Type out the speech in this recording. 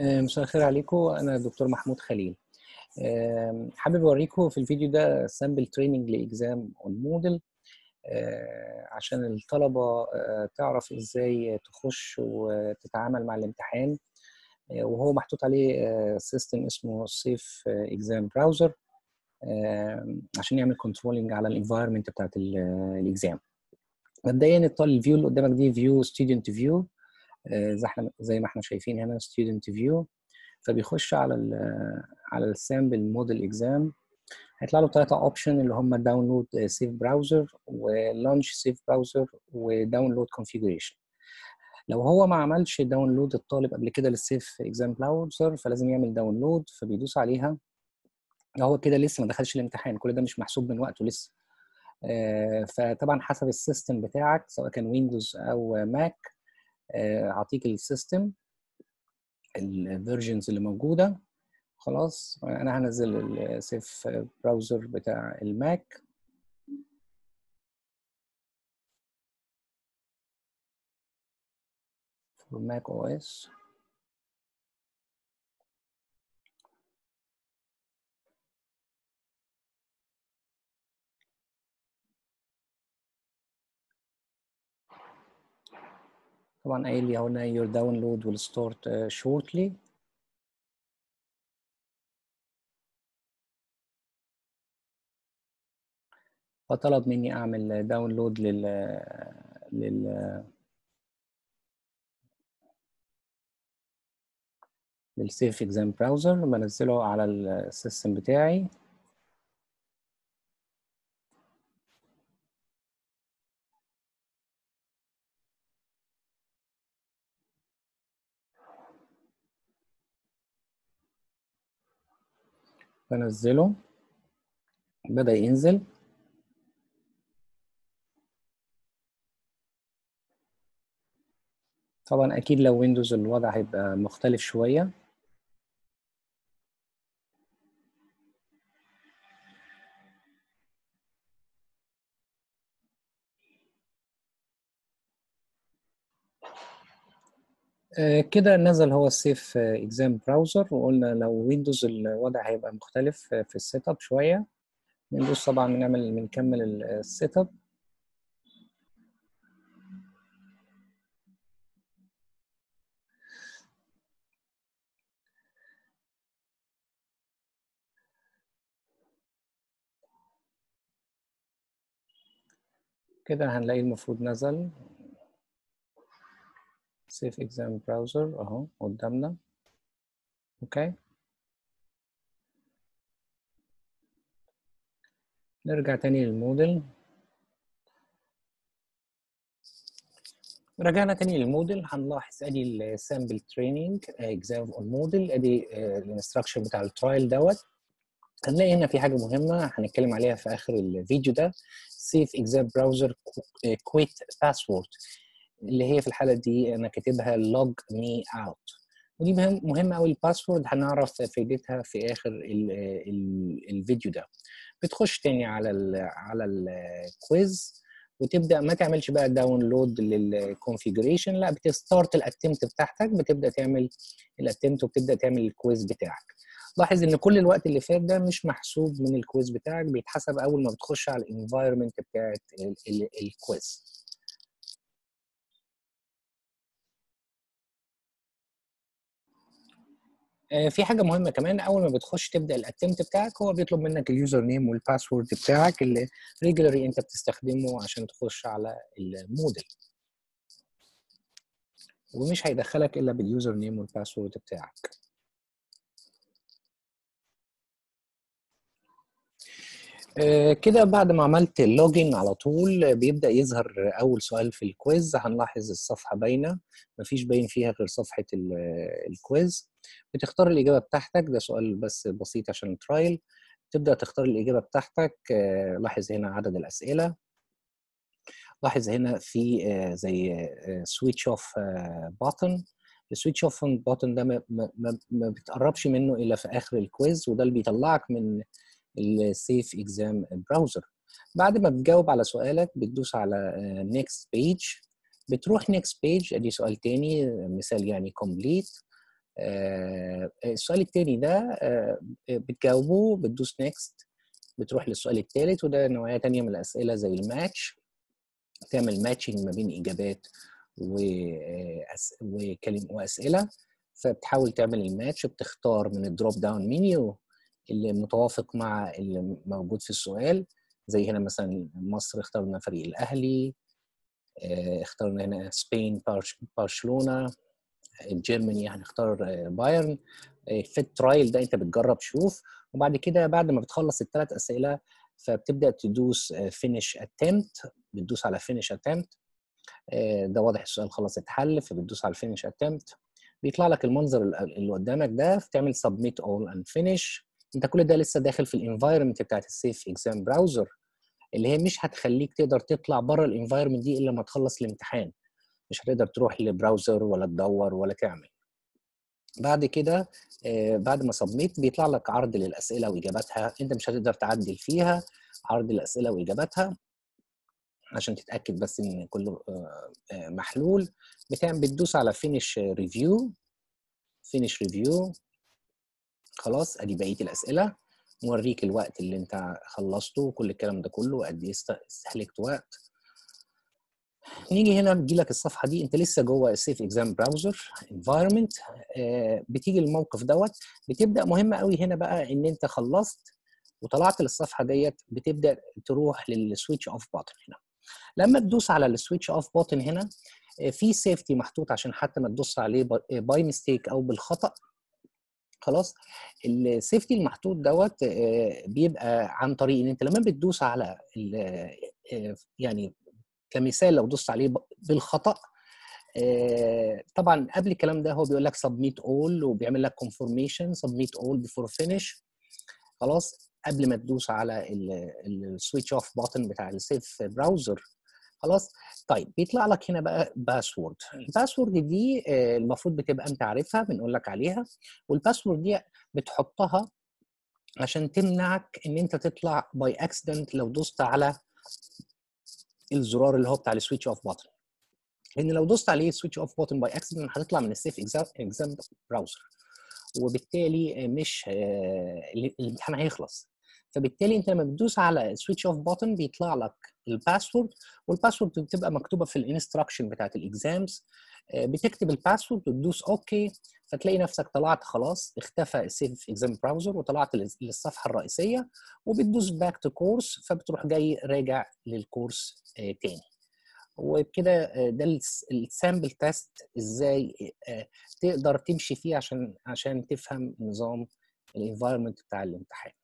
مساء الخير عليكم انا دكتور محمود خليل حابب اوريكم في الفيديو ده سامبل تريننج لاكزام اون موديل عشان الطلبه تعرف ازاي تخش وتتعامل مع الامتحان وهو محطوط عليه سيستم اسمه سيف اكزام براوزر عشان يعمل كنترولنج على الانفايرمنت بتاعت الاكزام مبدئيا الفيو اللي قدامك دي فيو ستودنت فيو زي احنا زي ما احنا شايفين هنا ستودنت فيو فبيخش على ال على السامبل موديل اكزام هيطلع له ثلاثة اوبشن اللي هم داونلود سيف براوزر ولانش سيف براوزر وداونلود كونفيجريشن لو هو ما عملش داونلود الطالب قبل كده للسيف اكزام براوزر فلازم يعمل داونلود فبيدوس عليها هو كده لسه ما دخلش الامتحان كل ده مش محسوب من وقته لسه فطبعا حسب السيستم بتاعك سواء كان ويندوز او ماك اعطيك السيستم الفيرجنز اللي موجوده خلاص انا هنزل السيف براوزر بتاع الماك for Mac OS طبعا قايل لي هنا your download will start uh, shortly فطلب مني اعمل داونلود لل لل للسيف اكزام براوزر بنزله على السيستم بتاعي بنزله بدأ ينزل طبعا أكيد لو ويندوز الوضع هيبقى مختلف شوية كده نزل هو السيف اكزام براوزر وقلنا لو ويندوز الوضع هيبقى مختلف في السيت اب شويه ويندوز طبعا بنعمل بنكمل السيت اب كده هنلاقي المفروض نزل سيف اكزام براوزر اهو قدامنا اوكي نرجع تاني للموديل رجعنا تاني للموديل هنلاحظ ادي السامبل تريننج اكزام اون موديل ادي الانستراكشن بتاع الترايل دوت هنلاقي هنا في حاجه مهمه هنتكلم عليها في اخر الفيديو ده سيف اكزام براوزر كويت باسورد اللي هي في الحاله دي انا كاتبها log me out ودي مهم مهمه قوي الباسورد هنعرف فايدتها في اخر ال ال الفيديو ده بتخش تاني على ال على الكويز وتبدا ما تعملش بقى داونلود للكونفيجريشن لا بتستارت الاتمت بتاعتك بتبدا تعمل الاتمت وبتبدا تعمل الكويز بتاعك لاحظ ان كل الوقت اللي فات ده مش محسوب من الكويز بتاعك بيتحسب اول ما بتخش على الانفايرمنت بتاعت الكويز في حاجه مهمه كمان اول ما بتخش تبدا الاتمت بتاعك هو بيطلب منك اليوزر نيم والباسورد بتاعك اللي ريجولاري انت بتستخدمه عشان تخش على الموديل ومش هيدخلك الا باليوزر نيم والباسورد بتاعك كده بعد ما عملت اللوجن على طول بيبدا يظهر اول سؤال في الكويز هنلاحظ الصفحه باينه مفيش باين فيها غير صفحه الكويز بتختار الاجابه بتاعتك ده سؤال بس بسيط عشان الترايل تبدا تختار الاجابه بتاعتك لاحظ هنا عدد الاسئله لاحظ هنا في زي سويتش اوف بutton السويتش اوف بutton ده ما, ما, ما بتقربش منه الا في اخر الكويز وده اللي بيطلعك من السيف اكزام براوزر بعد ما بتجاوب على سؤالك بتدوس على نيكست بيج بتروح نيكست بيج ادي سؤال تاني مثال يعني كومبليت السؤال الثاني ده بتجاوبه بتدوس نيكست بتروح للسؤال الثالث وده نوعيه ثانيه من الاسئله زي الماتش تعمل ماتشنج ما بين اجابات وأس... وكلم واسئله فبتحاول تعمل الماتش بتختار من الدروب داون منيو اللي متوافق مع اللي موجود في السؤال زي هنا مثلا مصر اخترنا فريق الاهلي اخترنا هنا سبين برشلونه جيرماني هنختار بايرن في الترايل ده انت بتجرب تشوف وبعد كده بعد ما بتخلص الثلاث اسئله فبتبدا تدوس فينيش اتمت بتدوس على فينيش اتمت ده واضح السؤال خلاص اتحل فبتدوس على الفينيش اتمت بيطلع لك المنظر اللي قدامك ده بتعمل سبميت اول اند فينيش انت كل ده لسه داخل في الانفايرمنت بتاعت السيف اكزام براوزر اللي هي مش هتخليك تقدر تطلع بره الانفايرمنت دي الا ما تخلص الامتحان مش هتقدر تروح لبراوزر ولا تدور ولا تعمل بعد كده بعد ما سبميت بيطلع لك عرض للاسئله واجاباتها انت مش هتقدر تعدل فيها عرض الاسئله واجاباتها عشان تتاكد بس ان كله محلول بتعمل بتدوس على فينيش ريفيو فينيش ريفيو خلاص ادي بقيه الاسئله موريك الوقت اللي انت خلصته وكل الكلام ده كله وقد ايه استهلكت وقت نيجي هنا بتجي لك الصفحه دي انت لسه جوه السيف اكزام براوزر انفايرمنت بتيجي الموقف دوت بتبدا مهم قوي هنا بقى ان انت خلصت وطلعت للصفحه ديت بتبدا تروح للسويتش اوف بutton هنا لما تدوس على السويتش اوف بutton هنا في سيفتي محطوط عشان حتى ما تدوس عليه باي ميستيك او بالخطا خلاص السيفتي المحطوط دوت بيبقى عن طريق ان انت لما بتدوس على يعني كمثال لو دوست عليه بالخطا طبعا قبل الكلام ده هو بيقول لك سبميت اول وبيعمل لك كونفورميشن سبميت اول بيفور فينيش خلاص قبل ما تدوس على السويتش اوف بutton بتاع السيف براوزر خلاص طيب بيطلع لك هنا بقى باسورد الباسورد دي المفروض بتبقى انت عارفها بنقول لك عليها والباسورد دي بتحطها عشان تمنعك ان انت تطلع باي اكسيدنت لو دوست على الزرار اللي هو بتاع السويتش اوف بutton لان لو دوست عليه سويتش اوف بutton باي اكسيدنت هتطلع من السيف اكزام براوزر وبالتالي مش الامتحان هيخلص فبالتالي انت لما بتدوس على سويتش اوف بutton بيطلع لك الباسورد والباسورد بتبقى مكتوبه في الانستراكشن بتاعت الاكزامز بتكتب الباسورد وتدوس اوكي فتلاقي نفسك طلعت خلاص اختفى السيف اكزام براوزر وطلعت للصفحه الرئيسيه وبتدوس باك تو كورس فبتروح جاي راجع للكورس تاني وبكده ده السامبل تيست ازاي تقدر تمشي فيه عشان عشان تفهم نظام الانفايرمنت بتاع الامتحان